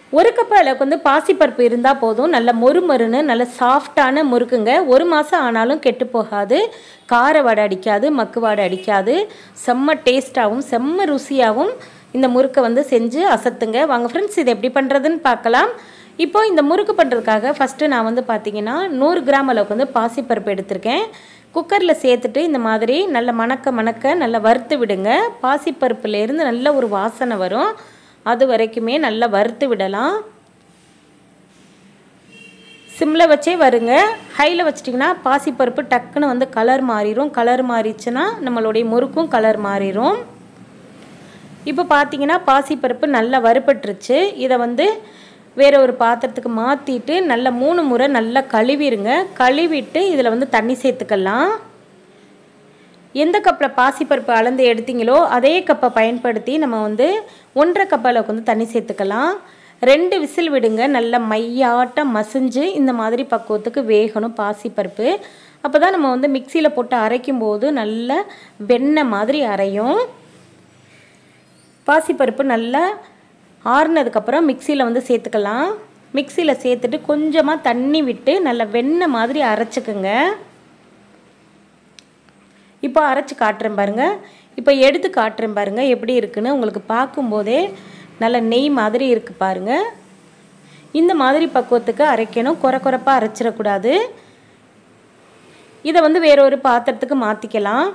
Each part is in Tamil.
ஒரு கப் அளவுக்கு வந்து பாசிப்பருப்பு இருந்தால் போதும் நல்ல மொறு மொறுன்னு நல்ல சாஃப்டான முறுக்குங்க ஒரு மாதம் ஆனாலும் கெட்டு போகாது கார வடை அடிக்காது மக்கு வாடை அடிக்காது செம்ம டேஸ்ட்டாகவும் செம்ம ருசியாகவும் இந்த முறுக்கை வந்து செஞ்சு அசத்துங்க வாங்க ஃப்ரெண்ட்ஸ் இது எப்படி பண்ணுறதுன்னு பார்க்கலாம் இப்போ இந்த முறுக்கு பண்ணுறதுக்காக ஃபஸ்ட்டு நான் வந்து பார்த்தீங்கன்னா நூறு கிராம் அளவுக்கு வந்து பாசிப்பருப்பு எடுத்திருக்கேன் குக்கரில் சேர்த்துட்டு இந்த மாதிரி நல்ல மணக்க மணக்க நல்லா வறுத்து விடுங்க பாசிப்பருப்புலேருந்து நல்ல ஒரு வாசனை வரும் அது வரைக்குமே நல்லா வறுத்து விடலாம் சிம்மில் வச்சே வருங்க ஹையில் வச்சிட்டிங்கன்னா பாசிப்பருப்பு டக்குன்னு வந்து கலர் மாறிடும் கலர் மாறிச்சுன்னா நம்மளுடைய முறுக்கும் கலர் மாறிடும் இப்போ பார்த்தீங்கன்னா பாசிப்பருப்பு நல்லா வறுபட்டுருச்சு இதை வந்து வேறு ஒரு பாத்திரத்துக்கு மாற்றிட்டு நல்லா மூணு முறை நல்லா கழுவிடுங்க கழுவிட்டு இதில் வந்து தண்ணி சேர்த்துக்கலாம் எந்த கப்பில் பாசிப்பருப்பு அளந்து எடுத்தீங்களோ அதே கப்பை பயன்படுத்தி நம்ம வந்து ஒன்றரை கப் அளவுக்கு வந்து தண்ணி சேர்த்துக்கலாம் ரெண்டு விசில் விடுங்க நல்ல மையாட்டம் மசிஞ்சு இந்த மாதிரி பக்குவத்துக்கு வேகணும் பாசிப்பருப்பு அப்போ தான் நம்ம வந்து மிக்சியில் போட்டு அரைக்கும் போது நல்ல வெண்ணெய் மாதிரி அரையும் பாசிப்பருப்பு நல்லா ஆறுனதுக்கப்புறம் மிக்சியில் வந்து சேர்த்துக்கலாம் மிக்சியில் சேர்த்துட்டு கொஞ்சமாக தண்ணி விட்டு நல்லா வெண்ணெய் மாதிரி அரைச்சிக்குங்க இப்போ அரைச்சி காட்டுறேன் பாருங்கள் இப்போ எடுத்து காட்டுறேன் பாருங்கள் எப்படி இருக்குன்னு உங்களுக்கு பார்க்கும்போதே நல்ல நெய் மாதிரி இருக்குது பாருங்கள் இந்த மாதிரி பக்குவத்துக்கு அரைக்கணும் குறை குறைப்பாக அரைச்சிடக்கூடாது இதை வந்து வேற ஒரு பாத்திரத்துக்கு மாற்றிக்கலாம்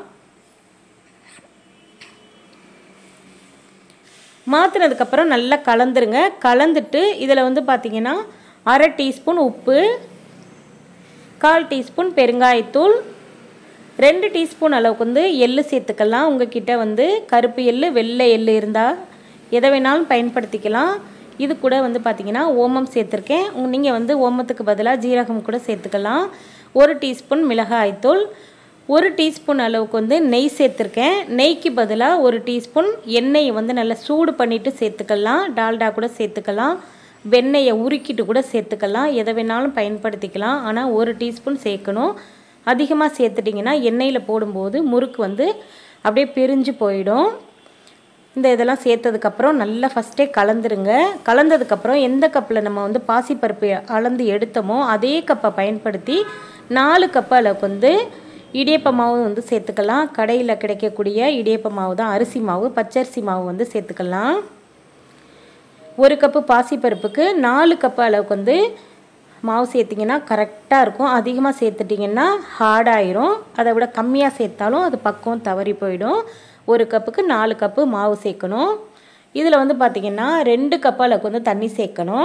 மாற்றினதுக்கப்புறம் நல்லா கலந்துருங்க கலந்துட்டு இதில் வந்து பார்த்திங்கன்னா அரை டீஸ்பூன் உப்பு கால் டீஸ்பூன் பெருங்காயத்தூள் ரெண்டு டீஸ்பூன் அளவுக்கு வந்து எள்ளு சேர்த்துக்கலாம் உங்ககிட்ட வந்து கருப்பு எள்ளு வெள்ளை எள்ளு இருந்தால் எதை வேணாலும் பயன்படுத்திக்கலாம் இது கூட வந்து பார்த்திங்கன்னா ஓமம் சேர்த்துருக்கேன் நீங்கள் வந்து ஓமத்துக்கு பதிலாக ஜீரகம் கூட சேர்த்துக்கலாம் ஒரு டீஸ்பூன் மிளகாய்த்தூள் ஒரு டீஸ்பூன் அளவுக்கு வந்து நெய் சேர்த்துருக்கேன் நெய்க்கு பதிலாக ஒரு டீஸ்பூன் எண்ணெயை வந்து நல்லா சூடு பண்ணிவிட்டு சேர்த்துக்கலாம் டால்டா கூட சேர்த்துக்கலாம் வெண்ணெயை உருக்கிட்டு கூட சேர்த்துக்கலாம் எதை வேணாலும் பயன்படுத்திக்கலாம் ஆனால் ஒரு டீஸ்பூன் சேர்க்கணும் அதிகமாக சேர்த்துட்டிங்கன்னா எண்ணெயில் போடும்போது முறுக்கு வந்து அப்படியே பிரிஞ்சு போயிடும் இந்த இதெல்லாம் சேர்த்ததுக்கப்புறம் நல்லா ஃபஸ்ட்டே கலந்துருங்க கலந்ததுக்கப்புறம் எந்த கப்பில் நம்ம வந்து பாசிப்பருப்பு அளந்து எடுத்தோமோ அதே கப்பை பயன்படுத்தி நாலு கப் அளவுக்கு வந்து இடியப்ப மாவு வந்து சேர்த்துக்கலாம் கடையில் கிடைக்கக்கூடிய இடியப்ப மாவு தான் அரிசி மாவு பச்சரிசி மாவு வந்து சேர்த்துக்கலாம் ஒரு கப்பு பாசிப்பருப்புக்கு நாலு கப்பு அளவுக்கு வந்து மாவு சேர்த்திங்கன்னா கரெக்டாக இருக்கும் அதிகமாக சேர்த்துட்டிங்கன்னா ஹார்டாயிரும் அதை விட கம்மியாக சேர்த்தாலும் அது பக்கம் தவறி போயிடும் ஒரு கப்புக்கு நாலு கப்பு மாவு சேர்க்கணும் இதில் வந்து பார்த்திங்கன்னா ரெண்டு கப் அளவுக்கு வந்து தண்ணி சேர்க்கணும்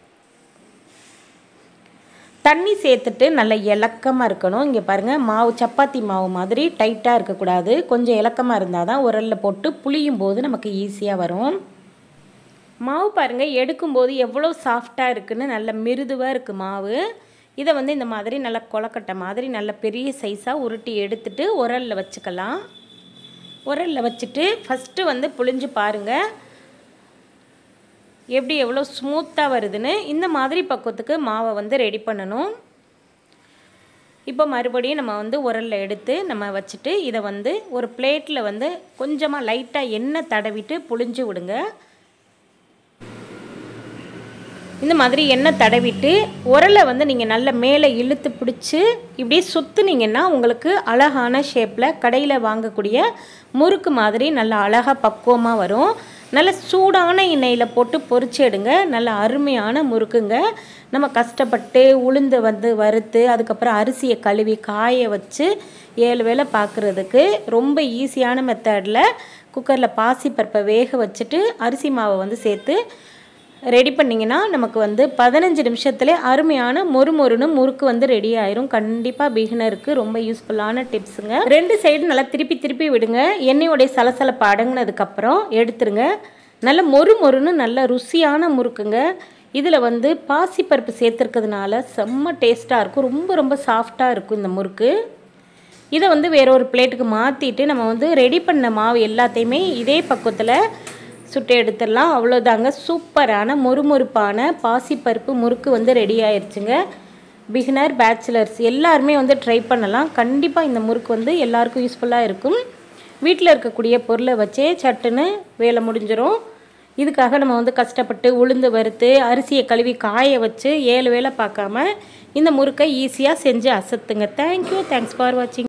தண்ணி சேர்த்துட்டு நல்ல இலக்கமாக இருக்கணும் இங்கே பாருங்கள் மாவு சப்பாத்தி மாவு மாதிரி டைட்டாக இருக்கக்கூடாது கொஞ்சம் இலக்கமாக இருந்தால் தான் உரலில் போட்டு புளியும் போது நமக்கு ஈஸியாக வரும் மாவு பாருங்கள் எடுக்கும்போது எவ்வளோ சாஃப்டாக இருக்குன்னு நல்ல மிருதுவாக இருக்குது மாவு இதை வந்து இந்த மாதிரி நல்ல கொலக்கட்டை மாதிரி நல்ல பெரிய சைஸாக உருட்டி எடுத்துட்டு உரலில் வச்சுக்கலாம் உரலில் வச்சுட்டு ஃபஸ்ட்டு வந்து புளிஞ்சு பாருங்கள் எப்படி எவ்வளோ ஸ்மூத்தாக வருதுன்னு இந்த மாதிரி பக்குவத்துக்கு மாவை வந்து ரெடி பண்ணணும் இப்போ மறுபடியும் நம்ம வந்து உரலில் எடுத்து நம்ம வச்சுட்டு இதை வந்து ஒரு பிளேட்டில் வந்து கொஞ்சமாக லைட்டாக எண்ணெய் தடவிட்டு புளிஞ்சு விடுங்க இந்த மாதிரி எண்ணெய் தடவிட்டு உரலை வந்து நீங்கள் நல்ல மேலே இழுத்து பிடிச்சி இப்படியே சுற்றுனீங்கன்னா உங்களுக்கு அழகான ஷேப்பில் கடையில் வாங்கக்கூடிய முறுக்கு மாதிரி நல்ல அழகாக பக்குவமாக வரும் நல்ல சூடான எண்ணெயில் போட்டு பொரிச்சு எடுங்க நல்ல அருமையான முறுக்குங்க நம்ம கஷ்டப்பட்டு உளுந்து வந்து வறுத்து அதுக்கப்புறம் அரிசியை கழுவி காய வச்சு ஏழு வேளை பார்க்குறதுக்கு ரொம்ப ஈஸியான மெத்தடில் குக்கரில் பாசிப்பருப்பை வேக வச்சுட்டு அரிசி மாவை வந்து சேர்த்து ரெடி பண்ணிங்கன்னா நமக்கு வந்து பதினஞ்சு நிமிஷத்துல அருமையான மொறு மொறுன்னு முறுக்கு வந்து ரெடி ஆயிரும் கண்டிப்பாக பிகினருக்கு ரொம்ப யூஸ்ஃபுல்லான டிப்ஸுங்க ரெண்டு சைடு நல்லா திருப்பி திருப்பி விடுங்க எண்ணெயோடைய சலசலப்பு அடங்கினதுக்கப்புறம் எடுத்துருங்க நல்ல மொறு மொறுன்னு நல்ல ருசியான முறுக்குங்க இதில் வந்து பாசிப்பருப்பு சேர்த்துருக்கிறதுனால செம்ம டேஸ்ட்டாக இருக்கும் ரொம்ப ரொம்ப சாஃப்டாக இருக்கும் இந்த முறுக்கு இதை வந்து வேற ஒரு பிளேட்டுக்கு மாற்றிட்டு நம்ம வந்து ரெடி பண்ண மாவு எல்லாத்தையுமே இதே பக்குவத்தில் சுட்டு எடுத்துடலாம் அவ்வளோதாங்க சூப்பரான மொறுமொறுப்பான பாசிப்பருப்பு முறுக்கு வந்து ரெடி ஆயிடுச்சுங்க பிகினர் பேச்சுலர்ஸ் எல்லாருமே வந்து ட்ரை பண்ணலாம் கண்டிப்பாக இந்த முறுக்கு வந்து எல்லாருக்கும் யூஸ்ஃபுல்லாக இருக்கும் வீட்டில் இருக்கக்கூடிய பொருளை வச்சே சட்டுன்னு வேலை முடிஞ்சிடும் இதுக்காக நம்ம வந்து கஷ்டப்பட்டு உளுந்து வறுத்து அரிசியை கழுவி காய வச்சு ஏழு வேலை பார்க்காம இந்த முறுக்கை ஈஸியாக செஞ்சு அசத்துங்க தேங்க்யூ தேங்க்ஸ் ஃபார் வாட்சிங்